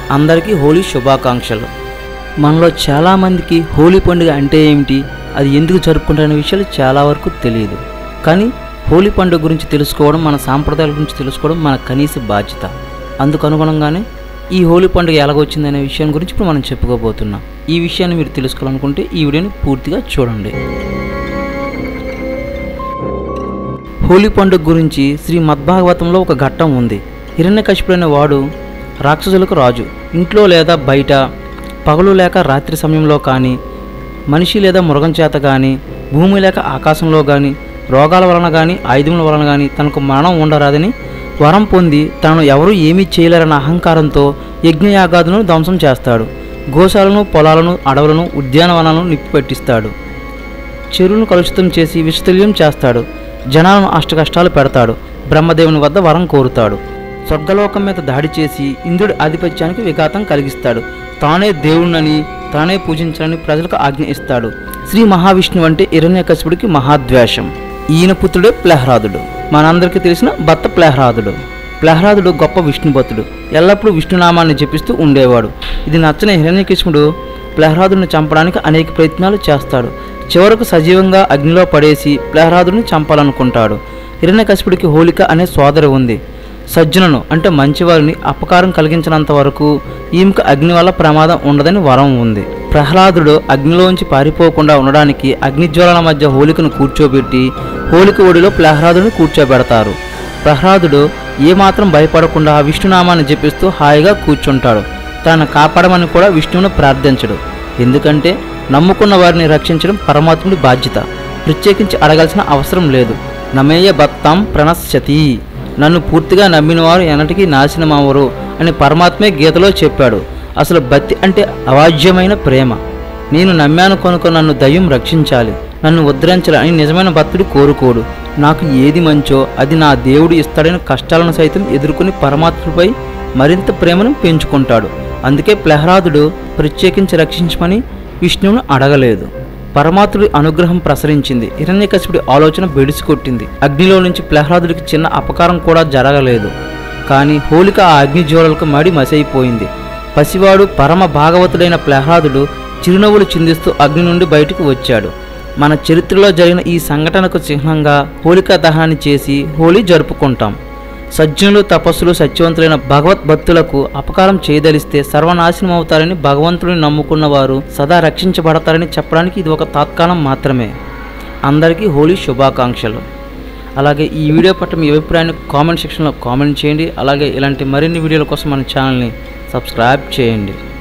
అందరికీ హోలీ శుభాకాంక్షలు మనలో చాలామందికి హోలీ పండుగ అంటే ఏమిటి అది ఎందుకు జరుపుకుంటారనే విషయాలు చాలా వరకు తెలియదు కానీ హోలీ పండుగ గురించి తెలుసుకోవడం మన సాంప్రదాయాల గురించి తెలుసుకోవడం మన కనీస బాధ్యత అందుకు అనుగుణంగానే ఈ హోలీ పండుగ ఎలాగొచ్చిందనే విషయం గురించి ఇప్పుడు మనం చెప్పుకోబోతున్నాం ఈ విషయాన్ని మీరు తెలుసుకోవాలనుకుంటే ఈ వీడియోని పూర్తిగా చూడండి హోలీ పండుగ గురించి శ్రీ మద్భాగవతంలో ఒక ఘట్టం ఉంది హిరణ్యకశిపుడు అనే వాడు రాక్షసులకు రాజు ఇంట్లో లేదా బయట పగలు లేక రాత్రి సమయంలో కానీ మనిషి లేదా మృగం చేత కానీ భూమి లేక ఆకాశంలో కానీ రోగాల వలన కానీ ఆయుధముల వలన కానీ తనకు మరణం ఉండరాదని వరం పొంది తనను ఎవరూ ఏమీ చేయలేరన్న అహంకారంతో యజ్ఞయాగాదులను ధ్వంసం చేస్తాడు గోశాలను పొలాలను అడవులను ఉద్యానవనాలను నిప్పిపెట్టిస్తాడు చెరువును కలుషితం చేసి విషతుల్యం చేస్తాడు జనాలను అష్టకష్టాలు పెడతాడు బ్రహ్మదేవుని వద్ద వరం కోరుతాడు స్వర్గలోకం మీద దాడి చేసి ఇంద్రుడి ఆధిపత్యానికి విఘాతం కలిగిస్తాడు తానే దేవుణ్ణని తానే పూజించాలని ప్రజలకు ఆజ్ఞ ఇస్తాడు శ్రీ మహావిష్ణువు అంటే హిరణ్యకశిపుడికి మహాద్వేషం ఈయన పుత్రుడే ప్లహ్రాదుడు మనందరికీ తెలిసిన భర్త ప్లహ్రాదుడు ప్లహ్రాదుడు గొప్ప విష్ణు భక్తుడు ఎల్లప్పుడూ విష్ణునామాన్ని జపిస్తూ ఉండేవాడు ఇది నచ్చని హిరణ్యకృష్ణుడు ప్లహ్రాదుని చంపడానికి అనేక ప్రయత్నాలు చేస్తాడు చివరకు సజీవంగా అగ్నిలో పడేసి ప్లహ్రాదుని చంపాలనుకుంటాడు హిరణ్యకశిపుడికి హోలిక అనే సోదరి ఉంది సజ్జనును అంటే మంచివారిని అపకారం కలిగించినంత వరకు ఈమెకు అగ్ని వల్ల ప్రమాదం ఉండదని వరం ఉంది ప్రహ్లాదుడు అగ్నిలోంచి పారిపోకుండా ఉండడానికి అగ్నిజ్వాలల మధ్య హోలికను కూర్చోబెట్టి హోలిక ఒడిలో ప్రహ్లాదుని కూర్చోబెడతారు ప్రహ్లాదుడు ఏమాత్రం భయపడకుండా విష్ణునామాన్ని జపిస్తూ హాయిగా కూర్చుంటాడు తనను కాపాడమని కూడా విష్ణువును ప్రార్థించడు ఎందుకంటే నమ్ముకున్న వారిని రక్షించడం పరమాత్ముడి బాధ్యత ప్రత్యేకించి అడగాల్సిన అవసరం లేదు నమేయ భక్తాం ప్రణశ్యతి నన్ను పూర్తిగా నమ్మిన వారు ఎన్నటికీ నాశనమవరు అని పరమాత్మే గీతలో చెప్పాడు అసలు భక్తి అంటే అవాజ్యమైన ప్రేమ నేను నమ్మాను కనుక నన్ను దయ్యం రక్షించాలి నన్ను ఉద్ధరించాలి అని నిజమైన భక్తుడు కోరుకోడు నాకు ఏది మంచో అది నా దేవుడు ఇస్తాడని కష్టాలను సైతం ఎదుర్కొని పరమాత్ముడిపై మరింత ప్రేమను పెంచుకుంటాడు అందుకే ప్రహ్లాదుడు ప్రత్యేకించి రక్షించమని విష్ణువును అడగలేదు పరమాత్ముడి అనుగ్రహం ప్రసరించింది హిరణ్యకశిపుడి ఆలోచన బెడిసికొట్టింది అగ్నిలో నుంచి ప్రహ్లాదుడికి చిన్న అపకారం కూడా జరగలేదు కానీ హోలిక ఆ అగ్ని జ్వాలలకు మడి మసైపోయింది పసివాడు పరమ భాగవతుడైన ప్రహ్లాదుడు చిరునవ్వులు చిందిస్తూ అగ్ని నుండి బయటకు వచ్చాడు మన చరిత్రలో జరిగిన ఈ సంఘటనకు చిహ్నంగా హోలికా దహనాన్ని చేసి హోలీ జరుపుకుంటాం సజ్జనులు తపస్సులు సత్యవంతులైన భగవద్భక్తులకు అపకారం చేయదలిస్తే సర్వనాశనం అవుతారని భగవంతుడిని నమ్ముకున్న వారు సదా రక్షించబడతారని చెప్పడానికి ఇది ఒక తాత్కాలం మాత్రమే అందరికీ హోలీ శుభాకాంక్షలు అలాగే ఈ వీడియో పట్ల మీ అభిప్రాయాన్ని కామెంట్ సెక్షన్లో కామెంట్ చేయండి అలాగే ఇలాంటి మరిన్ని వీడియోల కోసం మన ఛానల్ని సబ్స్క్రైబ్ చేయండి